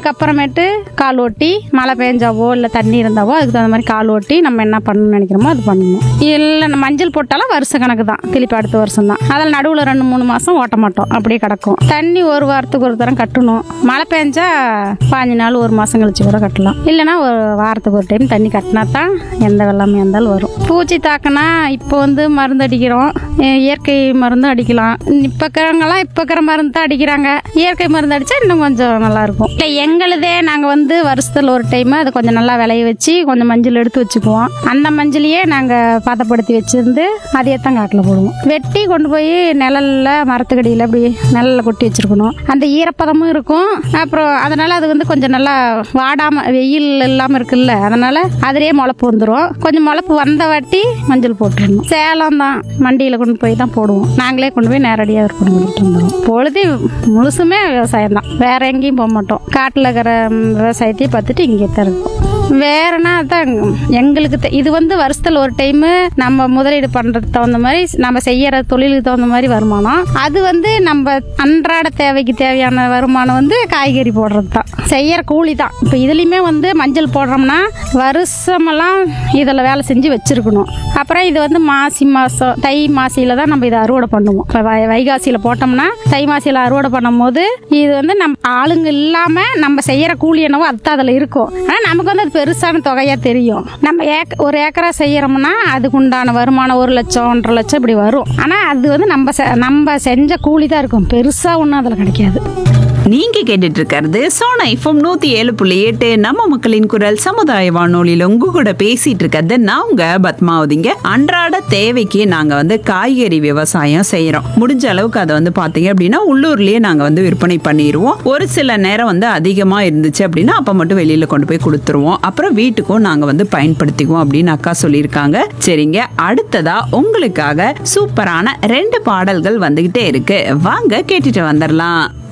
அதுக்கப்புறமேட்டு கால் ஓட்டி மழை பெஞ்சாவோ இல்லை தண்ணி இருந்தாவோ அதுக்கு தகுந்த மாதிரி கால் ஓட்டி நம்ம என்ன பண்ணணும்னு நினைக்கிறோமோ அது பண்ணணும் இல்லை நம்ம மஞ்சள் போட்டாலும் வருஷ கணக்கு தான் திருப்பி அடுத்த வருஷம் தான் அதில் நடுவில் ரெண்டு மூணு மாதம் ஓட்ட மாட்டோம் அப்படியே கிடக்கும் தண்ணி ஒரு வாரத்துக்கு ஒரு தரம் கட்டணும் மழை பெஞ்சா பாஞ்சு நாள் ஒரு மாதம் கழிச்சு கூட கட்டலாம் இல்லைன்னா ஒரு வாரத்துக்கு ஒரு டைம் தண்ணி கட்டினா தான் எந்த வெள்ளமே இருந்தாலும் வரும் பூச்சி தாக்குனா இப்போ வந்து மருந்து அடிக்கிறோம் இ- இயற்கை மருந்தும் அடிக்கலாம் இப்போ இருக்கிறவங்கலாம் இப்போ இருக்கிற மருந்து தான் அடிக்கிறாங்க இயற்கை மருந்து அடித்தா இன்னும் கொஞ்சம் நல்லா இருக்கும் இல்லை எங்களுதே நாங்கள் வந்து வருஷத்தில் ஒரு டைம் அதை கொஞ்சம் நல்லா விளைய வச்சு கொஞ்சம் மஞ்சள் எடுத்து வச்சுக்குவோம் அந்த மஞ்சளையே நாங்கள் பதப்படுத்தி வச்சிருந்து அதையே தான் காட்டில் போடுவோம் வெட்டி கொண்டு போய் நிழல்ல மரத்துக்கடியில் அப்படி நிழல்ல கொட்டி வச்சிருக்கணும் அந்த ஈரப்பதமும் இருக்கும் அப்புறம் அதனால அது வந்து கொஞ்சம் நல்லா வாடாம வெயில் இல்லாமல் இருக்குல்ல அதனால அதிலேயே முளப்பு வந்துடும் கொஞ்சம் முளப்பு வந்த வாட்டி மஞ்சள் போட்டுருணும் சேலம் தான் மண்டியில் கொண்டு போய் தான் போடுவோம் நாங்களே கொண்டு போய் நேரடியாக விற்பனை பண்ணிட்டு வந்துடுவோம் பொழுது முழுசுமே விவசாயம் தான் வேற எங்கேயும் போக மாட்டோம் காட்டில் இருக்கிற ம், விவசாயத்தையே பார்த்துட்டு இங்கே தான் இருக்கும் வேறனா தான் எங்களுக்கு தெ- இது வந்து வருஷத்துல ஒரு டைம் நம்ம முதலீடு பண்றதுக்கு தகுந்த மாதிரி நம்ம செய்யற தொழிலுக்கு தகுந்த மாதிரி வருமானம் அது வந்து நம்ம அன்றாட தேவைக்கு தேவையான வருமானம் வந்து காய்கறி போடுறது தான் செய்யற கூலி தான் இப்போ இதுலயுமே வந்து மஞ்சள் போடுறோம்னா வருஷமெல்லாம் இதில் வேலை செஞ்சு வச்சிருக்கணும் அப்புறம் இது வந்து மாசி மாசம் தை மாசியில தான் நம்ம இதை அறுவடை பண்ணுவோம் இப்போ வை- வைகாசியில போட்டோம்னா தை மாசியில அறுவடை பண்ணும்போது இது வந்து நம்ம ஆளுங்க இல்லாம நம்ம செய்யற கூலி என்னவோ அதுதான் அதில் இருக்கும் ஆனால் நமக்கு வந்து அது பெருசான தொகையா தெரியும் நம்ம ஏக்க ஒரு ஏக்கரா செய்யறோம்னா அதுக்கு உண்டான வருமானம் ஒரு லட்சம் ஒன்றரை லட்சம் இப்படி வரும் ஆனால் அது வந்து நம்ம செ- நம்ம செஞ்ச கூலி தான் இருக்கும் பெருசா ஒன்றும் அதில் கிடைக்காது நீங்க கேட்டுட்டு இருக்கிறது சோனா எஃப்எம் நூத்தி ஏழு புள்ளி எட்டு நம்ம மக்களின் குரல் சமுதாய வானொலியில உங்க கூட பேசிட்டு இருக்கிறது நான் உங்க பத்மாவதிங்க அன்றாட தேவைக்கு நாங்க வந்து காய்கறி விவசாயம் செய்யறோம் முடிஞ்ச அளவுக்கு அதை வந்து பாத்தீங்க அப்படின்னா உள்ளூர்லயே நாங்க வந்து விற்பனை பண்ணிடுவோம் ஒரு சில நேரம் வந்து அதிகமா இருந்துச்சு அப்படின்னா அப்ப மட்டும் வெளியில கொண்டு போய் கொடுத்துருவோம் அப்புறம் வீட்டுக்கும் நாங்க வந்து பயன்படுத்திக்குவோம் அப்படின்னு அக்கா சொல்லியிருக்காங்க சரிங்க அடுத்ததா உங்களுக்காக சூப்பரான ரெண்டு பாடல்கள் வந்துகிட்டே இருக்கு வாங்க கேட்டுட்டு வந்துடலாம்